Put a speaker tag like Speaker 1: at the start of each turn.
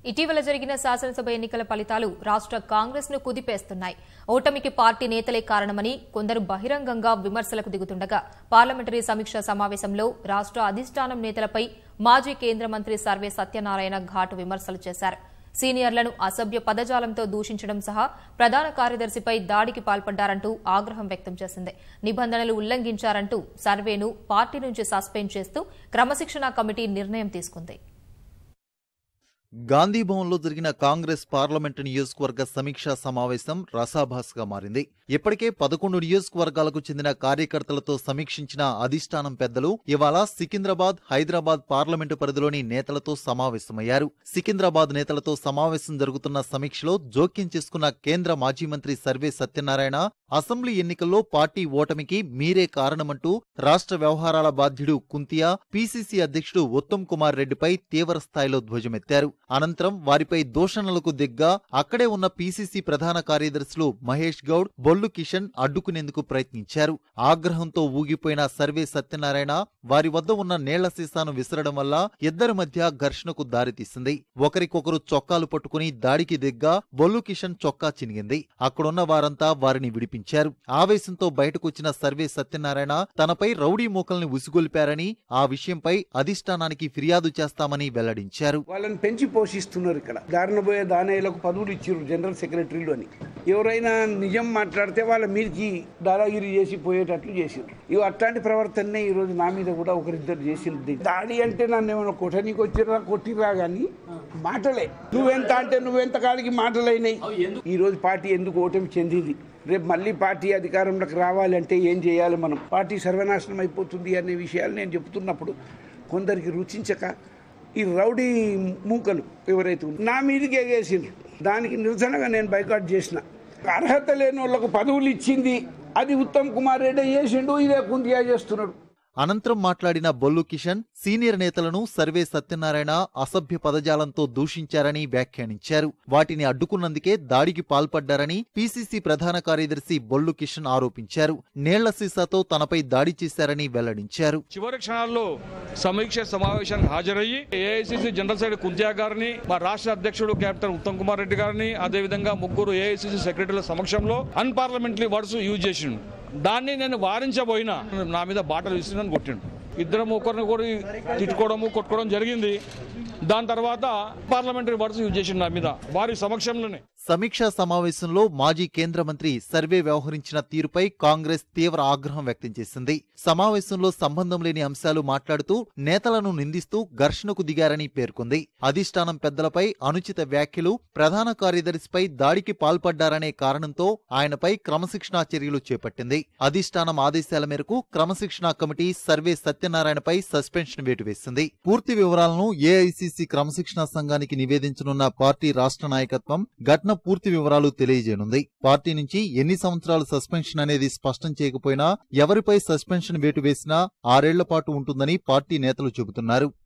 Speaker 1: ఇటీవల జరిగిన శాసనసభ ఎన్నికల ఫలితాలు రాష్ట్ర కాంగ్రెస్ ను కుదిపేస్తున్నాయి ఓటమికి పార్టీ నేతలే కారణమని కొందరు బహిరంగంగా విమర్శలకు దిగుతుండగా పార్లమెంటరీ సమీక్ష సమావేశంలో రాష్ట్ర అధిష్టానం నేతలపై మాజీ కేంద్ర మంత్రి సర్వే సత్యనారాయణ ఘాటు విమర్శలు చేశారు సీనియర్లను అసభ్య పదజాలంతో దూషించడం సహా ప్రధాన కార్యదర్శిపై దాడికి పాల్పడ్డారంటూ ఆగ్రహం వ్యక్తం చేసింది నిబంధనలు ఉల్లంఘించారంటూ సర్వేను పార్టీ నుంచి సస్పెండ్ చేస్తూ క్రమశిక్షణా కమిటీ నిర్ణయం తీసుకుంది
Speaker 2: గాంధీభవన్లో జరిగిన కాంగ్రెస్ పార్లమెంటు నియోజకవర్గ సమీక్షా సమావేశం రసాభాస్గా మారింది ఇప్పటికే పదకొండు నియోజకవర్గాలకు చెందిన కార్యకర్తలతో సమీక్షించిన అధిష్టానం పెద్దలు ఇవాళ సికింద్రాబాద్ హైదరాబాద్ పార్లమెంటు పరిధిలోని నేతలతో సమావేశమయ్యారు సికింద్రాబాద్ నేతలతో సమావేశం జరుగుతున్న సమీక్షలో జోక్యం చేసుకున్న కేంద్ర మాజీ మంత్రి సర్వే సత్యనారాయణ అసెంబ్లీ ఎన్నికల్లో పార్టీ ఓటమికి మీరే కారణమంటూ రాష్ట్ర వ్యవహారాల బాధ్యుడు కుంతియా పీసీసీ అధ్యక్షుడు ఉత్తమ్ కుమార్ రెడ్డిపై తీవ్ర స్థాయిలో ధ్వజమెత్తారు అనంతరం వారిపై దూషణలకు దిగ్గా అక్కడే ఉన్న పీసీసీ ప్రధాన కార్యదర్శులు మహేష్ గౌడ్ బొల్లు కిషన్ అడ్డుకునేందుకు ప్రయత్నించారు ఆగ్రహంతో ఊగిపోయిన సర్వే సత్యనారాయణ వారి వద్ద ఉన్న నీళ్ల సీసాను విసరడం వల్ల ఇద్దరి మధ్య ఘర్షణకు దారితీసింది ఒకరికొకరు చొక్కాలు పట్టుకుని దాడికి దిగ్గా బొల్లు కిషన్ చొక్కా చినిగింది అక్కడున్న వారంతా వారిని విడిపించారు ఆవేశంతో బయటకొచ్చిన సర్వే సత్యనారాయణ తనపై రౌడీ మూకల్ని ఉసిగొల్పారని ఆ విషయంపై అధిష్టానానికి ఫిర్యాదు చేస్తామని వెల్లడించారు
Speaker 3: వాళ్ళని పెంచి పోషిస్తున్నారు ఇక్కడ దారిన పోయే దానయ్యలకు పదవులు ఇచ్చారు జనరల్ సెక్రటరీలు అని ఎవరైనా నిజం మాట్లాడితే వాళ్ళ మీదకి దాదాగిరి చేసి పోయేటట్లు చేసిండ్రు ఇవి అట్లాంటి ప్రవర్తననే ఈ రోజు నా మీద కూడా ఒకరిద్దరు చేసింది దాడి అంటే నన్ను ఏమైనా కొట్టనీకి వచ్చిరా కొట్టిరా కానీ మాటలే నువ్వెంత అంటే నువ్వెంత కాడికి మాటలైనాయి ఈ రోజు పార్టీ ఎందుకు ఓటమి చెందింది రేపు మళ్ళీ పార్టీ అధికారంలోకి రావాలంటే ఏం చేయాలి మనం పార్టీ సర్వనాశనం అయిపోతుంది అనే విషయాలు నేను చెప్తున్నప్పుడు కొందరికి రుచించక ఈ రౌడీ మూకలు ఎవరైతే ఉన్నారో నా మీదకి ఎగేసిండ్రు దానికి నిరసనగా నేను బైకాట్ చేసిన అర్హత లేని వాళ్ళకు పదవులు ఇచ్చింది అది ఉత్తమ్ కుమార్ రెడ్డి చేసిండు ఇదే కుంతియా చేస్తున్నాడు
Speaker 2: అనంతరం మాట్లాడిన బొల్లు కిషన్ సీనియర్ నేతలను సర్వే సత్యనారాయణ అసభ్య పదజాలంతో దూషించారని వ్యాఖ్యానించారు వాటిని అడ్డుకున్నందుకే దాడికి పాల్పడ్డారని పీసీసీ ప్రధాన కార్యదర్శి బొల్లు కిషన్ ఆరోపించారు నీళ్ల సీసాతో తనపై దాడి చేశారని వెల్లడించారు
Speaker 4: చివరి క్షణాల్లో సమీక్ష సమావేశానికి హాజరయ్యి ఏఐసిసి జనరల్ సెక్రటరీ కుంతియా గారిని మా రాష్ట్ర అధ్యక్షుడు కెప్టెన్ ఉత్తమ్ కుమార్ రెడ్డి గారిని అదేవిధంగా ముగ్గురు ఏఐసిసి సెక్రటరీల సమక్షంలో అన్పార్లమెంటరీ వర్డ్స్ యూజ్ చేసిండు దాన్ని నేను వారించబోయినా నా మీద బాటలు విసిరినని కొట్టిండు ఇద్దరం ఒకరిని ఒకరు తిట్టుకోవడము కొట్టుకోవడం జరిగింది దాని తర్వాత పార్లమెంటరీ వర్డ్స్ యూజ్ చేసిండు నా మీద వారి సమక్షంలోనే
Speaker 2: సమీక్షా సమావేశంలో మాజీ కేంద్ర మంత్రి సర్వే వ్యవహరించిన తీరుపై కాంగ్రెస్ తీవ్ర ఆగ్రహం వ్యక్తం చేసింది సమావేశంలో సంబంధం లేని అంశాలు మాట్లాడుతూ నేతలను నిందిస్తూ ఘర్షణకు దిగారని పేర్కొంది అధిష్టానం పెద్దలపై అనుచిత వ్యాఖ్యలు ప్రధాన కార్యదర్శిపై దాడికి పాల్పడ్డారనే కారణంతో ఆయనపై క్రమశిక్షణా చర్యలు చేపట్టింది అధిష్టానం ఆదేశాల మేరకు క్రమశిక్షణా కమిటీ సర్వే సత్యనారాయణపై సస్పెన్షన్ వేటు వేసింది పూర్తి వివరాలను ఏఐసిసి క్రమశిక్షణా సంఘానికి నివేదించనున్న పార్టీ రాష్ట్ర నాయకత్వం ఘటన పూర్తి వివరాలు తెలియజేయనుంది పార్టీ నుంచి ఎన్ని సంవత్సరాలు సస్పెన్షన్ అనేది స్పష్టం చేయకపోయినా ఎవరిపై సస్పెన్షన్ వేటు వేసినా ఆరేళ్ల పాటు ఉంటుందని పార్టీ నేతలు చెబుతున్నారు